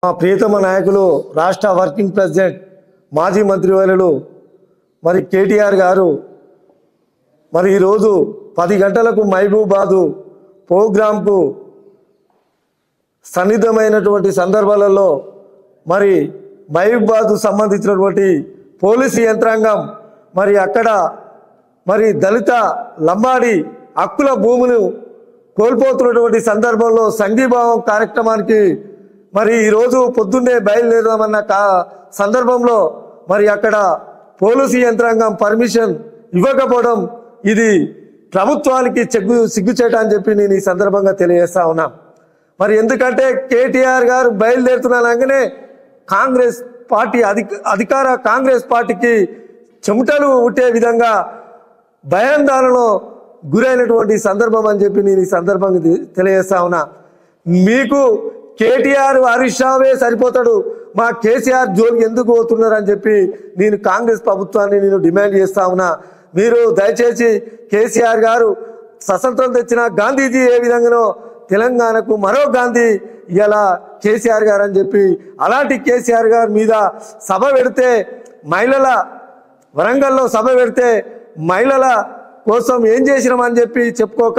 మా ప్రియతమ నాయకులు రాష్ట్ర వర్కింగ్ ప్రెసిడెంట్ మాజీ మంత్రివర్యులు మరి కేటీఆర్ గారు మరి ఈరోజు పది గంటలకు మహబూబాదు ప్రోగ్రాంకు సన్నిధమైనటువంటి సందర్భాలలో మరి మహబూబాద్ సంబంధించినటువంటి పోలీసు యంత్రాంగం మరి అక్కడ మరి దళిత లంబాడి హక్కుల భూములు కోల్పోతున్నటువంటి సందర్భంలో సంఘీభావం కార్యక్రమానికి మరి ఈరోజు పొద్దున్నే బయలుదేరదామన్న కా సందర్భంలో మరి అక్కడ పోలీసు యంత్రాంగం పర్మిషన్ ఇవ్వకపోవడం ఇది ప్రభుత్వానికి చెగ్గు సిగ్గుచేట అని చెప్పి నేను ఈ సందర్భంగా తెలియజేస్తా ఉన్నా మరి ఎందుకంటే కేటీఆర్ గారు బయలుదేరుతున్నానగానే కాంగ్రెస్ పార్టీ అధిక అధికార కాంగ్రెస్ పార్టీకి చెమటలు ఉట్టే విధంగా భయాందోళనలో గురైనటువంటి సందర్భం అని చెప్పి నేను ఈ సందర్భంగా తె- తెలియజేస్తా ఉన్నా మీకు కేటీఆర్ హరీష్ రావే సరిపోతాడు మా కేసీఆర్ జోలికి ఎందుకు పోతున్నారు అని చెప్పి నేను కాంగ్రెస్ ప్రభుత్వాన్ని నేను డిమాండ్ చేస్తా ఉన్నా మీరు దయచేసి కేసీఆర్ గారు స్వతంత్రం తెచ్చిన గాంధీజీ ఏ విధంగానో తెలంగాణకు మరో గాంధీ ఇలా కేసీఆర్ గారు అని చెప్పి అలాంటి కేసీఆర్ గారి మీద సభ పెడితే మహిళల వరంగల్లో సభ పెడితే మహిళల కోసం ఏం చేసినామని చెప్పి చెప్పుకోక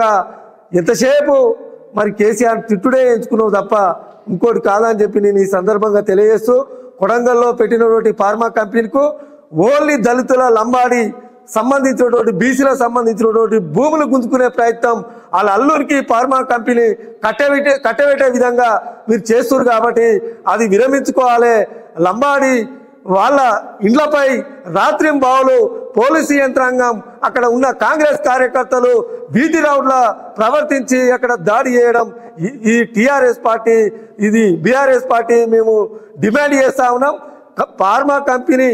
ఎంతసేపు మరి కేసీఆర్ తిట్టుడే ఎంచుకున్నావు తప్ప ఇంకోటి కాదని చెప్పి నేను ఈ సందర్భంగా తెలియజేస్తూ కొడంగల్లో పెట్టినటువంటి ఫార్మా కంపెనీకు ఓన్లీ దళితుల లంబాడి సంబంధించినటువంటి బీసీలకు సంబంధించినటువంటి భూములు గుంజుకునే ప్రయత్నం వాళ్ళ అల్లూరికి ఫార్మా కంపెనీ కట్టబెట్టే కట్టబెట్టే విధంగా మీరు చేస్తున్నారు కాబట్టి అది విరమించుకోవాలి లంబాడి వాళ్ళ ఇండ్లపై రాత్రి బావులు పోలీసు యంత్రాంగం అక్కడ ఉన్న కాంగ్రెస్ కార్యకర్తలు వీధి రౌడ్ల ప్రవర్తించి అక్కడ దాడి చేయడం ఈ- ఈ టిఆర్ఎస్ పార్టీ ఇది బీఆర్ఎస్ పార్టీ మేము డిమాండ్ చేస్తా ఉన్నాం క- ఫార్మా కంపెనీ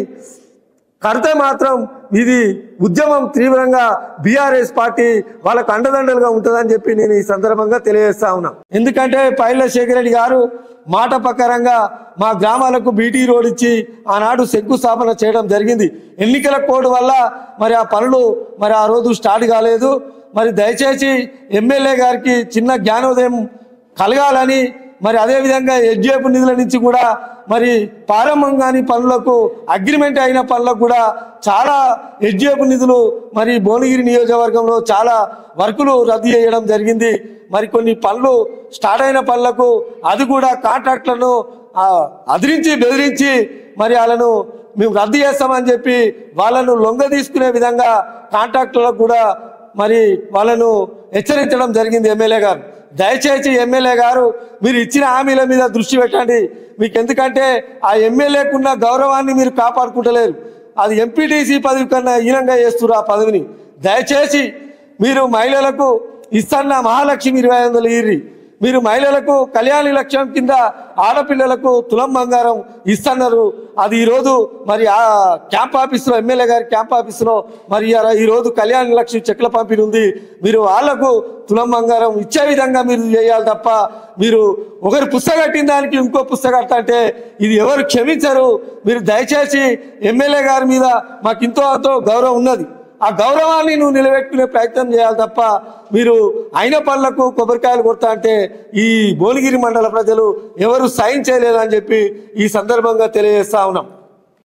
కడితే మాత్రం ఇది ఉద్యమం తీవ్రంగా బీఆర్ఎస్ పార్టీ వాళ్ళకు అండదండలుగా ఉంటుందని చెప్పి నేను ఈ సందర్భంగా తెలియజేస్తా ఉన్నా ఎందుకంటే పైల శేఖర్ రెడ్డి గారు మాట ప్రకారంగా మా గ్రామాలకు బీటీ రోడ్ ఇచ్చి ఆనాడు శంకుస్థాపన చేయడం జరిగింది ఎన్నికల కోడ్ వల్ల మరి ఆ పనులు మరి ఆ రోజు స్టార్ట్ కాలేదు మరి దయచేసి ఎమ్మెల్యే గారికి చిన్న జ్ఞానోదయం కలగాలని మరి అదేవిధంగా ఎస్డిఎఫ్ నిధుల నుంచి కూడా మరి ప్రారంభం కాని పనులకు అగ్రిమెంట్ అయిన పనులకు కూడా చాలా ఎస్డిఎఫ్ నిధులు మరి భువనగిరి నియోజకవర్గంలో చాలా వర్కులు రద్దు చేయడం జరిగింది మరి కొన్ని పనులు స్టార్ట్ అయిన పనులకు అది కూడా కాంట్రాక్టులను ఆ, అదిరించి బెదిరించి మరి వాళ్ళను మేము రద్దు చేస్తామని చెప్పి వాళ్ళను లొంగ తీసుకునే విధంగా కాంట్రాక్టులకు కూడా మరి వాళ్ళను హెచ్చరించడం జరిగింది ఎమ్మెల్యే గారు దయచేసి ఎమ్మెల్యే గారు మీరు ఇచ్చిన హామీల మీద దృష్టి పెట్టండి మీకు ఎందుకంటే ఆ ఎమ్మెల్యేకున్న గౌరవాన్ని మీరు కాపాడుకుంటలేరు అది ఎంపీటీసీ పదవి కన్నా హీనంగా చేస్తున్నారు ఆ పదవిని దయచేసి మీరు మహిళలకు ఇస్తున్న మహాలక్ష్మి ఇరవై ఐదు వందలు ఇర్రి మీరు మహిళలకు కళ్యాణి లక్ష్యం కింద ఆడపిల్లలకు తులం బంగారం ఇస్తున్నారు అది ఈరోజు మరి ఆ క్యాంప్ ఆఫీసులో ఎమ్మెల్యే గారి క్యాంప్ ఆఫీసులో మరి ఇయాల ఈరోజు కళ్యాణి లక్ష్మి చెక్ల పంపిణీ ఉంది మీరు వాళ్లకు తులం బంగారం ఇచ్చే విధంగా మీరు చేయాలి తప్ప మీరు ఒకరు పుస్తకం కట్టిన దానికి ఇంకో పుస్తకం కడతా అంటే ఇది ఎవరు క్షమించరు మీరు దయచేసి ఎమ్మెల్యే గారి మీద మాకు ఇంతో అంతో గౌరవం ఉన్నది ఆ గౌరవాన్ని నువ్వు నిలబెట్టుకునే ప్రయత్నం చేయాలి తప్ప మీరు అయిన పనులకు కొబ్బరికాయలు కొడతా అంటే ఈ భువనగిరి మండల ప్రజలు ఎవరు సైన్ చేయలేదని చెప్పి ఈ సందర్భంగా తెలియజేస్తా ఉన్నాం